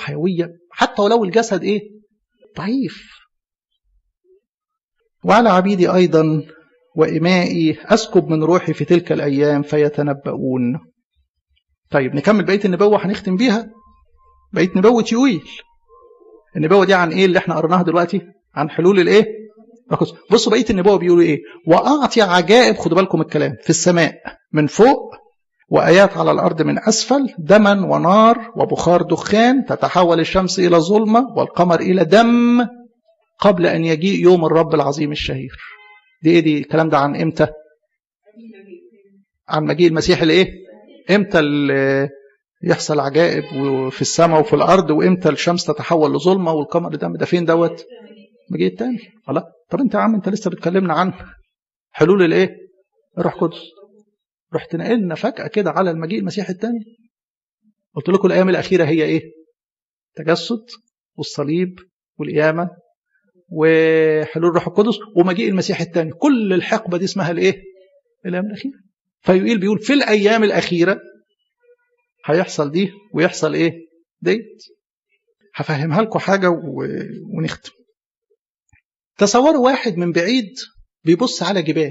حيويه حتى ولو الجسد ايه ضعيف وعلى عبيدي ايضا وامائي اسكب من روحي في تلك الايام فيتنبؤون طيب نكمل بقيه النبوه هنختم بيها بقيه نبوه يويل النبوه دي عن ايه اللي احنا قرناها دلوقتي عن حلول الايه بصوا بقيه النبوه بيقولوا ايه واعطي عجائب خدوا بالكم الكلام في السماء من فوق وآيات على الأرض من أسفل دما ونار وبخار دخان تتحول الشمس إلى ظلمة والقمر إلى دم قبل أن يجيء يوم الرب العظيم الشهير دي إيه دي الكلام ده عن إمتى عن مجيء المسيح الإيه إمتى يحصل عجائب في السماء وفي الأرض وإمتى الشمس تتحول لظلمة والقمر دم ده فين دوت مجيء التاني خلاص طب أنت يا عم أنت لسه بتكلمنا عن حلول الإيه الروح القدس رحت نقلنا فجأة كده على المجيء المسيح الثاني قلت لكم الأيام الأخيرة هي إيه تجسد والصليب والقيامة وحلول الروح القدس ومجيء المسيح الثاني كل الحقبة دي اسمها الإيه الأيام الأخيرة فيقول بيقول في الأيام الأخيرة هيحصل دي ويحصل إيه ديت هفهمها لكم حاجة و... ونختم تصوروا واحد من بعيد بيبص على جبال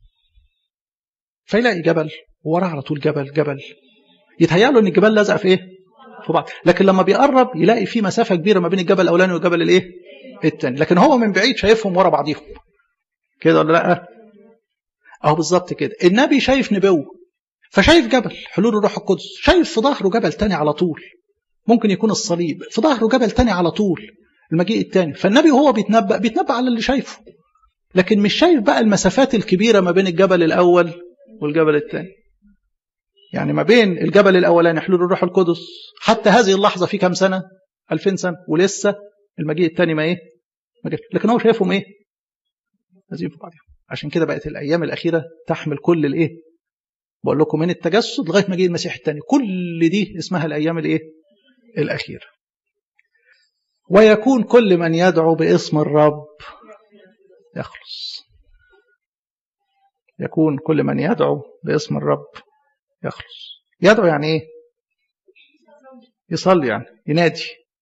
فيلاقي جبل ووراه على طول جبل جبل يتهيأ له ان الجبال لازقه في ايه؟ في بعض لكن لما بيقرب يلاقي في مسافه كبيره ما بين الجبل الاولاني والجبل الايه؟ الثاني لكن هو من بعيد شايفهم ورا بعضيهم كده ولا لا؟ اهو بالظبط كده النبي شايف نبوه فشايف جبل حلول الروح القدس شايف في ظهره جبل تاني على طول ممكن يكون الصليب في ظهره جبل تاني على طول المجيء التاني فالنبي وهو بيتنبأ بيتنبأ على اللي شايفه لكن مش شايف بقى المسافات الكبيرة ما بين الجبل الأول والجبل الثاني يعني ما بين الجبل الأولاني حلول الروح القدس حتى هذه اللحظة في كم سنة 2000 سنة ولسه المجيء الثاني ما ايه ما لكن هو شايفهم ايه لازم في بعضهم عشان كده بقت الأيام الأخيرة تحمل كل الايه بقول لكم من التجسد لغاية مجيء المسيح الثاني كل دي اسمها الأيام الايه الأخيرة ويكون كل من يدعو باسم الرب يخلص يكون كل من يدعو باسم الرب يخلص يدعو يعني ايه يصلي يعني ينادي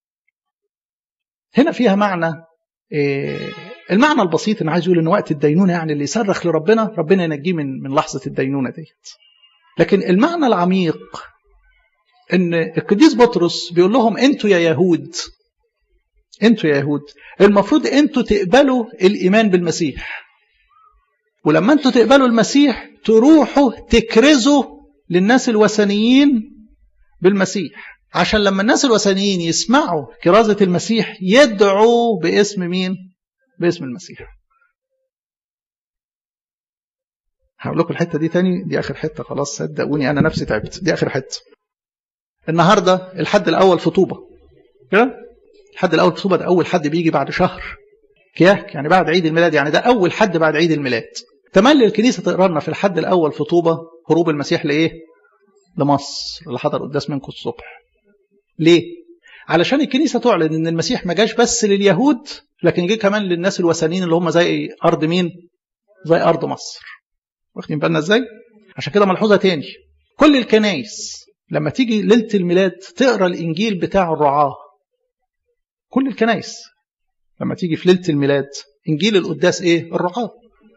هنا فيها معنى إيه المعنى البسيط انا عايز اقول ان وقت الدينونه يعني اللي يصرخ لربنا ربنا ينجيه من من لحظه الدينونه ديت لكن المعنى العميق ان القديس بطرس بيقول لهم انتوا يا يهود انتوا يا يهود المفروض انتوا تقبلوا الايمان بالمسيح ولما انتوا تقبلوا المسيح تروحوا تكرزوا للناس الوثنيين بالمسيح عشان لما الناس الوثنيين يسمعوا كرازة المسيح يدعوا باسم مين؟ باسم المسيح. هقول لكم الحتة دي تاني دي آخر حتة خلاص صدقوني أنا نفسي تعبت دي آخر حتة. النهاردة الحد الأول في طوبة كده؟ الحد الأول في طوبة ده أول حد بيجي بعد شهر كياك يعني بعد عيد الميلاد يعني ده أول حد بعد عيد الميلاد. تملي الكنيسة تقرا لنا في الحد الأول في طوبة هروب المسيح لإيه؟ لمصر اللي حضر قداس منكم الصبح. ليه؟ علشان الكنيسة تعلن إن المسيح ما جاش بس لليهود لكن جه كمان للناس الوثنيين اللي هم زي أرض مين؟ زي أرض مصر. واخدين بالنا إزاي؟ عشان كده ملحوظة تاني كل الكنايس لما تيجي ليلة الميلاد تقرا الإنجيل بتاع الرعاة. كل الكنايس لما تيجي في ليلة الميلاد إنجيل القداس إيه؟ الرعاة.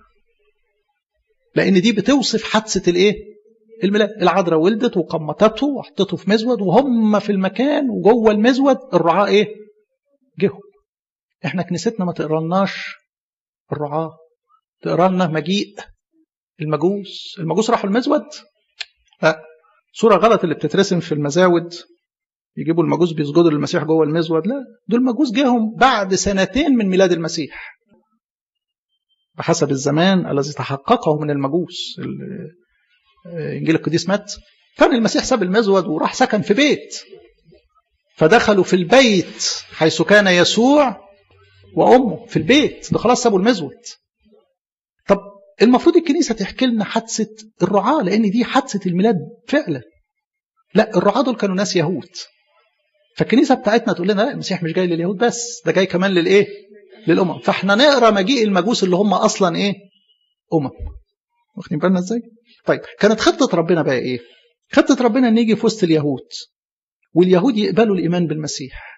لأن دي بتوصف حادثة الإيه؟ الميلاد العذراء ولدت وقمطته وحطته في مزود وهم في المكان وجوه المزود الرعاة ايه؟ جهوا. احنا كنيستنا ما تقرالناش الرعاة تقرا لنا مجيء المجوس، المجوس راحوا المزود؟ لا صورة غلط اللي بتترسم في المزاود يجيبوا المجوس بيسجدوا للمسيح جوه المزود لا دول مجوس جاهم بعد سنتين من ميلاد المسيح بحسب الزمان الذي تحققه من المجوس انجيل القديس مات كان المسيح ساب المزود وراح سكن في بيت فدخلوا في البيت حيث كان يسوع وامه في البيت ده خلاص سابوا المزود طب المفروض الكنيسه تحكي لنا حادثه الرعاه لان دي حادثه الميلاد فعلا لا الرعاه دول كانوا ناس يهود فالكنيسه بتاعتنا تقول لنا لا المسيح مش جاي لليهود بس ده جاي كمان للايه للامم فاحنا نقرا مجيء المجوس اللي هم اصلا ايه امم واخدين بالنا ازاي طيب كانت خطة ربنا بقى إيه؟ خطة ربنا إن يجي في وسط اليهود واليهود يقبلوا الإيمان بالمسيح